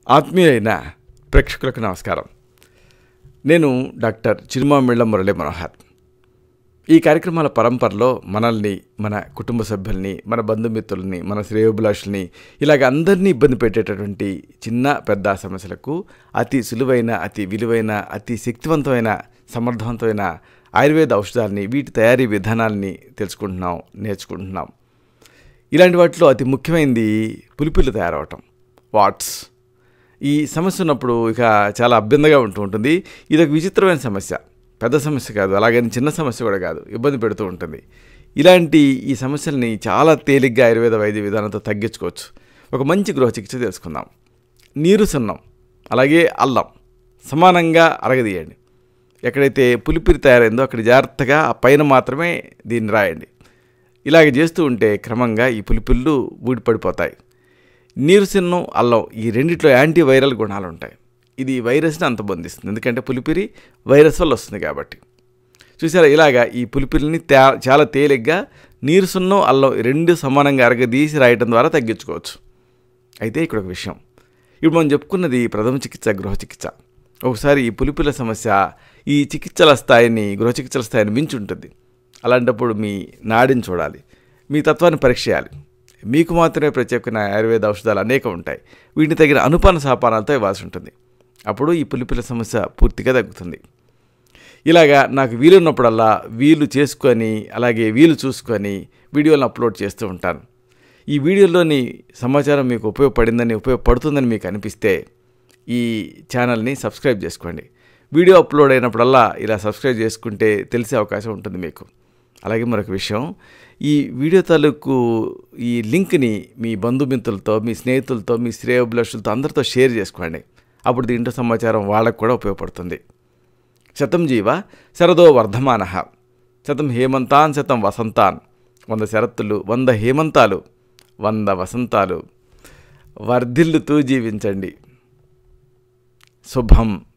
ఆత్మీయులైన ప్రేక్షకులకు నమస్కారం నేను డాక్టర్ చిరుమామిళ్ళ మురళీ మనోహర్ ఈ కార్యక్రమాల పరంపరలో మనల్ని మన కుటుంబ సభ్యుల్ని మన బంధుమిత్రుల్ని మన శ్రేయోభిలాషుల్ని ఇలాగ అందరినీ ఇబ్బంది పెట్టేటటువంటి చిన్న పెద్ద సమస్యలకు అతి సులువైన అతి విలువైన అతి శక్తివంతమైన సమర్థవంతమైన ఆయుర్వేద ఔషధాలని వీటి తయారీ విధానాల్ని తెలుసుకుంటున్నాం నేర్చుకుంటున్నాం ఇలాంటి వాటిలో అతి ముఖ్యమైనది పులిపిల్లు తయారవటం వాట్స్ ఈ సమస్య ఉన్నప్పుడు ఇక చాలా అభ్యందగా ఉంటూ ఉంటుంది ఇది ఒక విచిత్రమైన సమస్య పెద్ద సమస్య కాదు అలాగని చిన్న సమస్య కూడా కాదు ఇబ్బంది పెడుతూ ఉంటుంది ఇలాంటి ఈ సమస్యల్ని చాలా తేలిగ్గా ఆయుర్వేద వైద్య విధానంతో తగ్గించుకోవచ్చు ఒక మంచి గృహ చికిత్స తెలుసుకుందాం నీరు సున్నం అలాగే అల్లం సమానంగా అరగదీయండి ఎక్కడైతే పులిపిరి తయారైందో అక్కడ జాగ్రత్తగా ఆ పైన మాత్రమే దీన్ని రాయండి ఇలాగ చేస్తూ ఉంటే క్రమంగా ఈ పులిపిళ్ళు ఊడిపడిపోతాయి నీరుసిన్నం అల్లం ఈ రెండిట్లో యాంటీ వైరల్ గుణాలు ఉంటాయి ఇది వైరస్ని అంతబంధిస్తుంది ఎందుకంటే పులిపిరి వైరస్ వల్ల వస్తుంది కాబట్టి చూసారా ఇలాగా ఈ పులిపిరిని తే చాలా తేలిగ్గా నీరుసున్నం అల్లం ఈ రెండు సమానంగా అరగదీసి రాయటం ద్వారా తగ్గించుకోవచ్చు అయితే ఇక్కడ ఒక విషయం ఇప్పుడు మనం చెప్పుకున్నది ప్రథమ చికిత్స గృహ చికిత్స ఒకసారి ఈ పులిపిల సమస్య ఈ చికిత్సల స్థాయిని గృహ చికిత్సల స్థాయిని మించి ఉంటుంది అలాంటప్పుడు మీ నాడిని చూడాలి మీ తత్వాన్ని పరీక్ష చేయాలి మీకు మాత్రమే ప్రత్యేకమైన ఆయుర్వేద ఔషధాలు అనేకం ఉంటాయి వీటిని తగిన అనుపాన సాపానాలతో ఇవ్వాల్సి ఉంటుంది అప్పుడు ఈ పులిపిల సమస్య పూర్తిగా తగ్గుతుంది ఇలాగా నాకు వీలున్నప్పుడల్లా వీలు చేసుకొని అలాగే వీలు చూసుకొని వీడియోలను అప్లోడ్ చేస్తూ ఉంటాను ఈ వీడియోలోని సమాచారం మీకు ఉపయోగపడిందని ఉపయోగపడుతుందని మీకు అనిపిస్తే ఈ ఛానల్ని సబ్స్క్రైబ్ చేసుకోండి వీడియో అప్లోడ్ అయినప్పుడల్లా ఇలా సబ్స్క్రైబ్ చేసుకుంటే తెలిసే అవకాశం ఉంటుంది మీకు అలాగే మరొక విషయం ఈ వీడియో తాలూకు ఈ లింక్ని మీ బంధుమిత్రులతో మీ స్నేహితులతో మీ శ్రేయోభిలాషులతో అందరితో షేర్ చేసుకోండి అప్పుడు దీంట్లో సమాచారం వాళ్ళకు కూడా ఉపయోగపడుతుంది శతం జీవ శరదో వర్ధమాన శతం హేమంతాన్ శతం వసంతాన్ వంద శరత్తులు వంద హేమంతాలు వంద వసంతాలు వర్ధిల్లుతూ జీవించండి శుభం